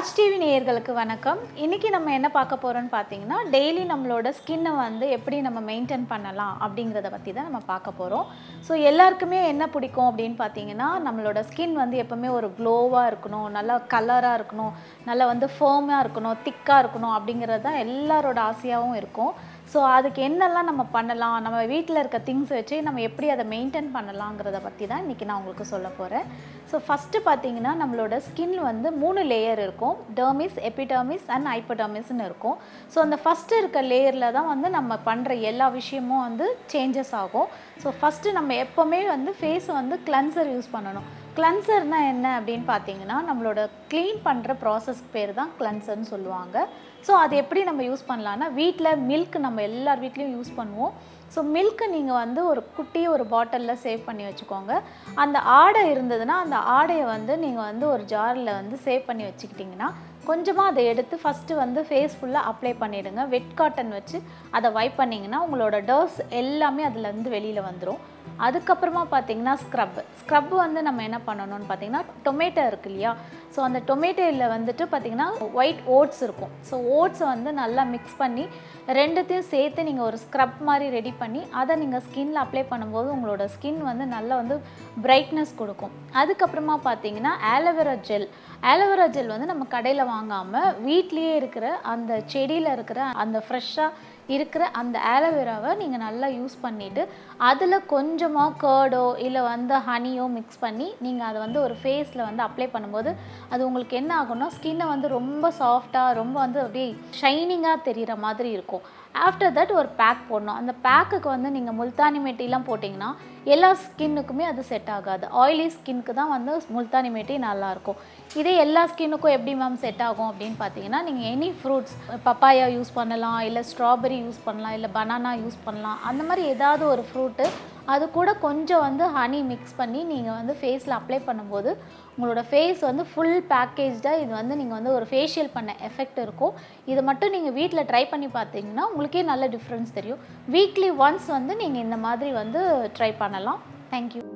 Raj TV நேயர்களுக்கு வணக்கம் இன்றைக்கி நம்ம என்ன பார்க்க போகிறோம்னு பார்த்தீங்கன்னா டெய்லி நம்மளோட ஸ்கின்னை வந்து எப்படி நம்ம மெயின்டைன் பண்ணலாம் அப்படிங்கிறத பற்றி தான் நம்ம பார்க்க போகிறோம் ஸோ எல்லாருக்குமே என்ன பிடிக்கும் அப்படின்னு பார்த்தீங்கன்னா நம்மளோட ஸ்கின் வந்து எப்போவுமே ஒரு க்ளோவாக இருக்கணும் நல்லா கலராக இருக்கணும் நல்லா வந்து ஃபேமாக இருக்கணும் திக்காக இருக்கணும் அப்படிங்கிறது தான் எல்லாரோட ஆசையாகவும் இருக்கும் ஸோ அதுக்கு என்னெல்லாம் நம்ம பண்ணலாம் நம்ம வீட்டில் இருக்க திங்ஸ் வச்சு நம்ம எப்படி அதை மெயின்டைன் பண்ணலாங்கிறத பற்றி தான் இன்றைக்கி நான் உங்களுக்கு சொல்ல போகிறேன் ஸோ ஃபஸ்ட்டு பார்த்தீங்கன்னா நம்மளோட ஸ்கின் வந்து மூணு லேயர் இருக்கும் டெர்மிஸ் எபிடர்மிஸ் அண்ட் ஹைப்போடர்மிஸ்னு இருக்கும் ஸோ அந்த ஃபஸ்ட்டு இருக்க லேயரில் தான் வந்து நம்ம பண்ணுற எல்லா விஷயமும் வந்து சேஞ்சஸ் ஆகும் ஸோ ஃபஸ்ட்டு நம்ம எப்போவுமே வந்து ஃபேஸை வந்து கிளன்சர் யூஸ் பண்ணணும் கிளன்சர்னால் என்ன அப்படின்னு பார்த்தீங்கன்னா நம்மளோட க்ளீன் பண்ணுற ப்ராசஸ்க்கு பேர் தான் கிளன்சர்னு சொல்லுவாங்க ஸோ அது எப்படி நம்ம யூஸ் பண்ணலான்னா வீட்டில் மில்க் நம்ம எல்லார் வீட்லேயும் யூஸ் பண்ணுவோம் ஸோ மில்க்கு நீங்கள் வந்து ஒரு குட்டி ஒரு பாட்டிலில் சேவ் பண்ணி வச்சுக்கோங்க அந்த ஆடை இருந்ததுன்னா அந்த ஆடையை வந்து நீங்கள் வந்து ஒரு ஜாரில் வந்து சேவ் பண்ணி வச்சுக்கிட்டிங்கன்னா கொஞ்சமாக அதை எடுத்து ஃபஸ்ட்டு வந்து ஃபேஸ் ஃபுல்லாக அப்ளை பண்ணிவிடுங்க வெட் காட்டன் வச்சு அதை வைப் பண்ணிங்கன்னா உங்களோட டர்ஸ் எல்லாமே அதுலேருந்து வெளியில் வந்துடும் அதுக்கப்புறமா பார்த்தீங்கன்னா ஸ்க்ரப் ஸ்க்ரப் வந்து நம்ம என்ன பண்ணணும்னு பார்த்தீங்கன்னா டொமேட்டோ இருக்கு இல்லையா ஸோ அந்த டொமேட்டோவில் வந்துட்டு பார்த்தீங்கன்னா ஒயிட் ஓட்ஸ் இருக்கும் ஸோ ஓட்ஸை வந்து நல்லா மிக்ஸ் பண்ணி ரெண்டுத்தையும் சேர்த்து நீங்கள் ஒரு ஸ்க்ரப் மாதிரி ரெடி பண்ணி அதை நீங்கள் ஸ்கின்ல அப்ளை பண்ணும்போது உங்களோட ஸ்கின் வந்து நல்லா வந்து பிரைட்னஸ் கொடுக்கும் அதுக்கப்புறமா பார்த்தீங்கன்னா ஆலோவேரா ஜெல் ஆலோவேரா ஜெல் வந்து நம்ம கடையில் வாங்காமல் வீட்லேயே இருக்கிற அந்த செடியில் இருக்கிற அந்த ஃப்ரெஷ்ஷாக இருக்கிற அந்த ஆலோவேராவை நீங்கள் நல்லா யூஸ் பண்ணிவிட்டு அதில் கொஞ்சமாக கேர்டோ இல்லை வந்து ஹனியோ மிக்ஸ் பண்ணி நீங்கள் அதை வந்து ஒரு ஃபேஸில் வந்து அப்ளை பண்ணும்போது அது உங்களுக்கு என்ன ஆகும்னா ஸ்கின்னை வந்து ரொம்ப சாஃப்டாக ரொம்ப வந்து அப்படியே ஷைனிங்காக தெரிகிற மாதிரி இருக்கும் ஆஃப்டர் தட் ஒரு பேக் போடணும் அந்த பேக்குக்கு வந்து நீங்கள் முல்தானி மெட்டிலாம் போட்டிங்கன்னா எல்லா ஸ்கின்னுக்குமே அது செட் ஆகாது ஆயிலி ஸ்கின்க்கு தான் வந்து முல்தானி மெட்டி நல்லாயிருக்கும் இதே எல்லா ஸ்கின்னுக்கும் எப்படி மேம் செட் ஆகும் அப்படின்னு பார்த்தீங்கன்னா நீங்கள் எனி ஃப்ரூட்ஸ் பப்பாயா யூஸ் பண்ணலாம் இல்லை ஸ்ட்ராபெரி யூஸ் பண்ணலாம் இல்லை பனானா யூஸ் பண்ணலாம் அந்த மாதிரி ஏதாவது ஒரு ஃப்ரூட்டு அது கூட கொஞ்சம் வந்து ஹனி மிக்ஸ் பண்ணி நீங்கள் வந்து ஃபேஸில் அப்ளை பண்ணும்போது உங்களோட ஃபேஸ் வந்து ஃபுல் பேக்கேஜ்டாக இது வந்து நீங்கள் வந்து ஒரு ஃபேஷியல் பண்ண எஃபெக்ட் இருக்கும் இதை மட்டும் நீங்கள் வீட்டில் ட்ரை பண்ணி பார்த்தீங்கன்னா உங்களுக்கே நல்ல டிஃப்ரென்ஸ் தெரியும் வீக்லி ஒன்ஸ் வந்து நீங்கள் இந்த மாதிரி வந்து ட்ரை பண்ணலாம் தேங்க்யூ